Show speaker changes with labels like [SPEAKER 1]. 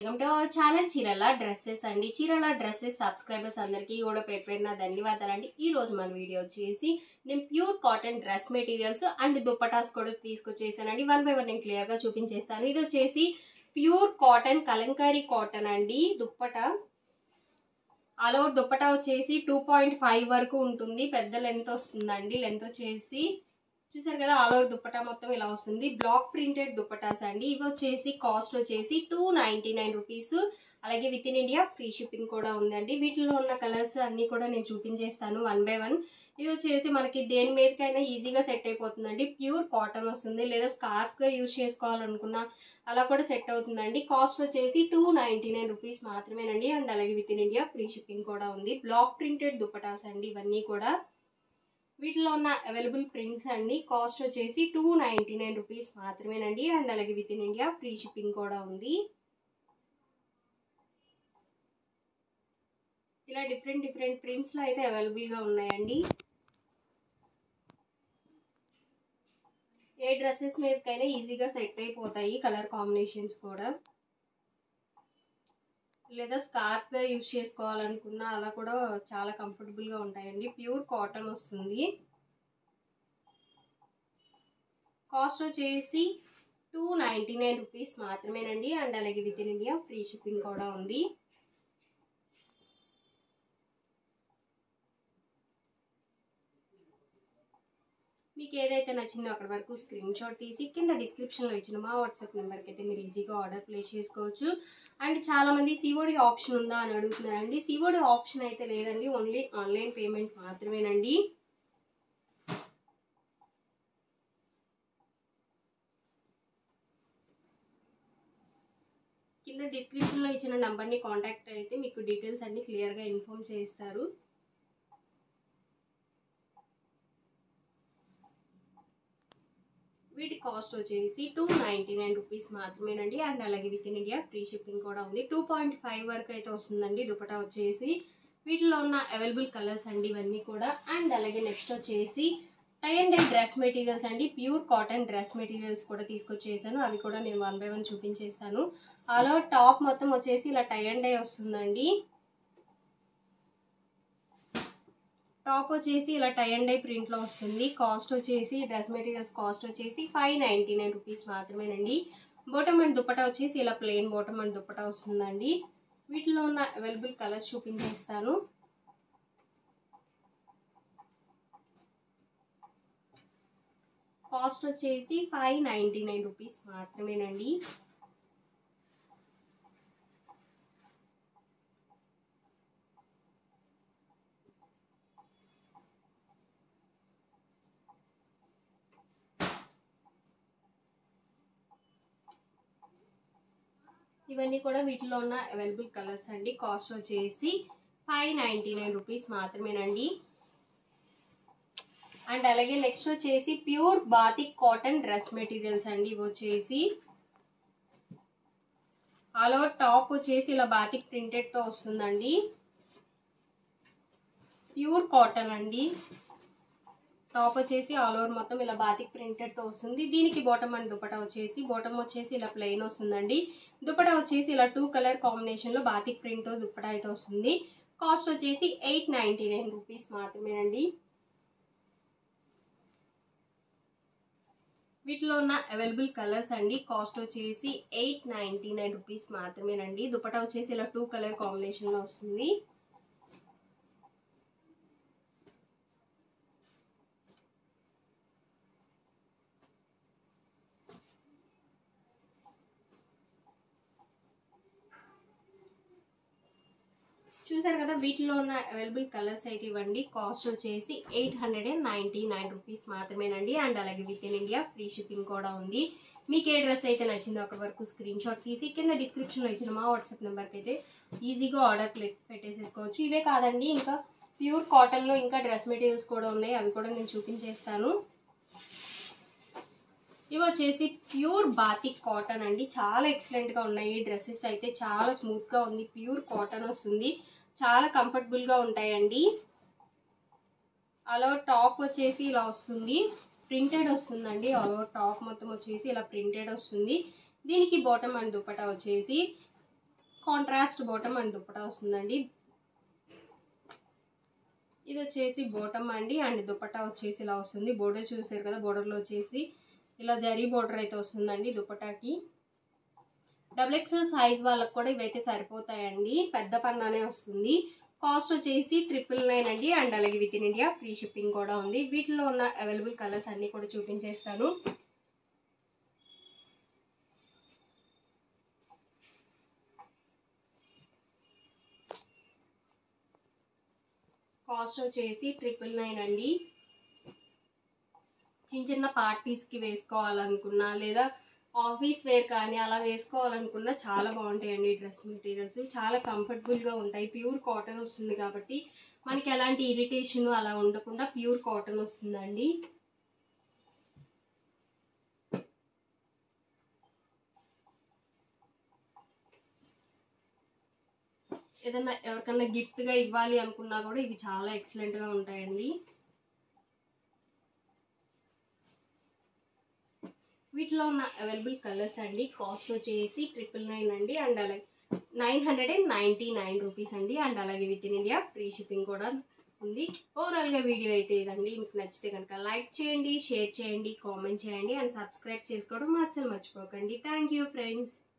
[SPEAKER 1] welcome to our channel చీరల dresses అండి చీరల డ్రెస్సెస్ సబ్స్క్రైబర్స్ అందరికీ కూడా పేరు పేరున ధన్యవాదాలు అండి ఈ రోజు మన వీడియో వచ్చేసి నేను pure cotton dress materials and dupattas కూడా తీసుకొచ్చేసానండి వన్ బై వన్ నేను క్లియర్గా చూపించేస్తాను ఇది వచ్చేసి ప్యూర్ కాటన్ కలంకారీ కాటన్ అండి దుప్పట ఆల్ ఓవర్ దుప్పట వచ్చేసి టూ పాయింట్ ఫైవ్ వరకు ఉంటుంది పెద్ద లెంత్ వస్తుందండి లెంత్ వచ్చేసి చూసారు కదా ఆల్ ఓవర్ దుప్పటా మొత్తం ఇలా వస్తుంది బ్లాక్ ప్రింటెడ్ దుప్పటాస్ అండి ఇవి వచ్చేసి కాస్ట్ వచ్చేసి టూ నైంటీ నైన్ రూపీస్ అలాగే with in India free shipping కూడా ఉందండి వీటిలో ఉన్న కలర్స్ అన్నీ కూడా నేను చూపించేస్తాను వన్ బై వన్ ఇది వచ్చేసి మనకి దేని మీదకైనా ఈజీగా సెట్ అయిపోతుందండి ప్యూర్ కాటన్ వస్తుంది లేదా స్కార్ఫ్గా యూజ్ చేసుకోవాలనుకున్నా అలా కూడా సెట్ అవుతుందండి కాస్ట్ వచ్చేసి టూ నైంటీ నైన్ రూపీస్ మాత్రమేనండి అండ్ అలాగే with in India free shipping కూడా ఉంది బ్లాక్ ప్రింటెడ్ దుప్పటాస్ అండి ఇవన్నీ కూడా వీటిలో ఉన్న అవైలబుల్ ప్రింట్స్ అండి కాస్ట్ వచ్చేసి టూ నైంటీ నైన్ రూపీస్ మాత్రమేనండి అండ్ అలాగే with in India free shipping కూడా ఉంది ఇలా డిఫరెంట్ డిఫరెంట్ ప్రింట్స్లో అయితే అవైలబుల్గా ఉన్నాయండి ఏ డ్రెస్సెస్ మీదకైనా ఈజీగా సెట్ అయిపోతాయి కలర్ కాంబినేషన్స్ కూడా లేదా స్కార్ఫ్గా యూజ్ చేసుకోవాలనుకున్నా అలా కూడా చాలా కంఫర్టబుల్గా ఉంటాయండి ప్యూర్ కాటన్ వస్తుంది కాస్ట్ వచ్చేసి టూ నైంటీ నైన్ రూపీస్ మాత్రమేనండి అండ్ అలాగే with in India free shipping కూడా ఉంది మీకు ఏదైతే నచ్చిందో అక్కడ వరకు స్క్రీన్ షాట్ తీసి కింద డిస్క్రిప్షన్లో ఇచ్చిన మా వాట్సాప్ నెంబర్కి అయితే మీరు ఈజీగా ఆర్డర్ ప్లేస్ చేసుకోవచ్చు అండ్ చాలామంది సిఓడి ఆప్షన్ ఉందా అని అడుగుతున్నారండి సిఓడి ఆప్షన్ అయితే లేదండి ఓన్లీ ఆన్లైన్ పేమెంట్ మాత్రమేనండి కింద డిస్క్రిప్షన్లో ఇచ్చిన నెంబర్ని కాంటాక్ట్ అయితే మీకు డీటెయిల్స్ అన్ని క్లియర్గా ఇన్ఫామ్ చేస్తారు వీటి కాస్ట్ వచ్చేసి టూ నైంటీ నైన్ రూపీస్ మాత్రమేనండి అండ్ అలాగే with in India free shipping కూడా ఉంది టూ పాయింట్ ఫైవ్ వరకు అయితే వస్తుందండి దుపటా వచ్చేసి వీటిలో ఉన్న అవైలబుల్ కలర్స్ అండి ఇవన్నీ కూడా అండ్ అలాగే నెక్స్ట్ వచ్చేసి tie and dye dress materials అండి ప్యూర్ కాటన్ డ్రెస్ మెటీరియల్స్ కూడా తీసుకొచ్చేసాను అవి కూడా నేను వన్ బై వన్ చూపించేస్తాను అలా టాప్ మొత్తం వచ్చేసి ఇలా టై అండ్ డై వస్తుందండి టాప్ వచ్చేసి ఇలా టై అండ్ డై ప్రింట్లో వస్తుంది కాస్ట్ వచ్చేసి డ్రెస్ మెటీరియల్స్ కాస్ట్ వచ్చేసి ఫైవ్ నైంటీ నైన్ రూపీస్ మాత్రమేనండి బోటమ్ అండ్ దుప్పటా వచ్చేసి ఇలా ప్లెయిన్ బోటమ్ అండ్ దుప్పటా వస్తుందండి వీటిలో ఉన్న అవైలబుల్ కలర్స్ చూపించేస్తాను కాస్ట్ వచ్చేసి ఫైవ్ నైంటీ నైన్ రూపీస్ మాత్రమేనండి ఇవన్నీ కూడా వీటిలో ఉన్న అవైలబుల్ కలర్స్ అండి కాస్ట్ వచ్చేసి ఫైవ్ నైంటీ నైన్ రూపీస్ మాత్రమేనండి అండ్ అలాగే నెక్స్ట్ వచ్చేసి pure batik cotton dress materials అండి ఇవి వచ్చేసి ఆల్ ఓవర్ టాప్ వచ్చేసి ఇలా బాతిక్ ప్రింటెడ్తో వస్తుందండి ప్యూర్ కాటన్ అండి టాప్ వచ్చేసి ఆల్ ఓవర్ మొత్తం ఇలా బాతిక్ ప్రింటెడ్తో వస్తుంది దీనికి బాటమ్ అండ్ దుపటా వచ్చేసి బాటమ్ వచ్చేసి ఇలా ప్లెయిన్ వస్తుందండి దుపటా వచ్చేసి ఇలా టూ కలర్ కాంబినేషన్లో బాతిక్ ప్రింట్తో దుపటా అయితే వస్తుంది కాస్ట్ వచ్చేసి ఎయిట్ నైంటీ నైన్ రూపీస్ మాత్రమేనండి వీటిలో ఉన్న అవైలబుల్ కలర్స్ అండి కాస్ట్ వచ్చేసి ఎయిట్ నైంటీ నైన్ రూపీస్ మాత్రమేనండి దుపటా వచ్చేసి ఇలా టూ కలర్ కాంబినేషన్లో వస్తుంది చూసారు కదా వీటిలో ఉన్న అవైలబుల్ కలర్స్ అయితే ఇవ్వండి కాస్ట్ వచ్చేసి eight hundred and ninety nine rupees మాత్రమేనండి అండ్ అలాగే with in India free shipping కూడా ఉంది మీకు ఏ డ్రెస్ అయితే నచ్చిందో అక్కడ వరకు స్క్రీన్ షాట్ తీసి కింద డిస్క్రిప్షన్లో ఇచ్చిన మా వాట్సాప్ నెంబర్కి అయితే ఈజీగా ఆర్డర్ పెట్టేసేసుకోవచ్చు ఇవే కాదండి ఇంకా ప్యూర్ కాటన్లో ఇంకా డ్రెస్ మెటీరియల్స్ కూడా ఉన్నాయి అవి కూడా నేను చూపించేస్తాను ఇవి వచ్చేసి ప్యూర్ బాతిక్ కాటన్ అండి చాలా ఎక్సలెంట్గా ఉన్నాయి డ్రెస్సెస్ అయితే చాలా స్మూత్గా ఉంది ప్యూర్ కాటన్ వస్తుంది చాలా కంఫర్టబుల్గా ఉంటాయండి అలా టాప్ వచ్చేసి ఇలా వస్తుంది ప్రింటెడ్ వస్తుందండి ఆల్ ఓవర్ టాప్ మొత్తం వచ్చేసి ఇలా ప్రింటెడ్ వస్తుంది దీనికి బాటమ్ అండ్ దుపట్టా వచ్చేసి కాంట్రాస్ట్ బాటమ్ అండ్ దుప్పటా వస్తుందండి ఇది వచ్చేసి బాటమ్ అండి అండ్ దుపట్టా వచ్చేసి ఇలా వస్తుంది బోర్డర్ చూసారు కదా బోర్డర్లో వచ్చేసి ఇలా జరీ బోర్డర్ అయితే వస్తుందండి దుపట్టాకి డబుల్ ఎక్స్ఎల్ సైజ్ వాళ్ళకి కూడా ఇవైతే సరిపోతాయండి పెద్ద పన్నానే వస్తుంది కాస్ట్ వచ్చేసి ట్రిపుల్ నైన్ అండి అండ్ అలాగే with in India free shipping కూడా ఉంది వీటిలో ఉన్న అవైలబుల్ కలర్స్ అన్నీ కూడా చూపించేస్తాను కాస్ట్ వచ్చేసి ట్రిపుల్ నైన్ అండి చిన్న చిన్న పార్టీస్కి వేసుకోవాలనుకున్నా లేదా ఆఫీస్ వేర్ కానీ అలా వేసుకోవాలనుకున్నా చాలా బాగుంటాయండి ఈ డ్రెస్ మెటీరియల్స్ చాలా కంఫర్టబుల్గా ఉంటాయి ప్యూర్ కాటన్ వస్తుంది కాబట్టి మనకి ఎలాంటి ఇరిటేషన్ అలా ఉండకుండా ప్యూర్ కాటన్ వస్తుందండి ఏదైనా ఎవరికైనా గిఫ్ట్గా ఇవ్వాలి అనుకున్నా కూడా ఇవి చాలా ఎక్సలెంట్గా ఉంటాయండి వీటిలో ఉన్న అవైలబుల్ కలర్స్ అండి కాస్ట్ వచ్చేసి ట్రిపుల్ నైన్ అండి అండ్ అలాగే nine hundred and ninety nine rupees అండి అండ్ అలాగే with in India free shipping కూడా ఉంది ఓవరాల్గా వీడియో అయితే ఇదండి మీకు నచ్చితే కనుక లైక్ చేయండి షేర్ చేయండి కామెంట్ చేయండి అండ్ సబ్స్క్రైబ్ చేసుకోవడం అస్సలు మర్చిపోకండి థ్యాంక్ యూ ఫ్రెండ్స్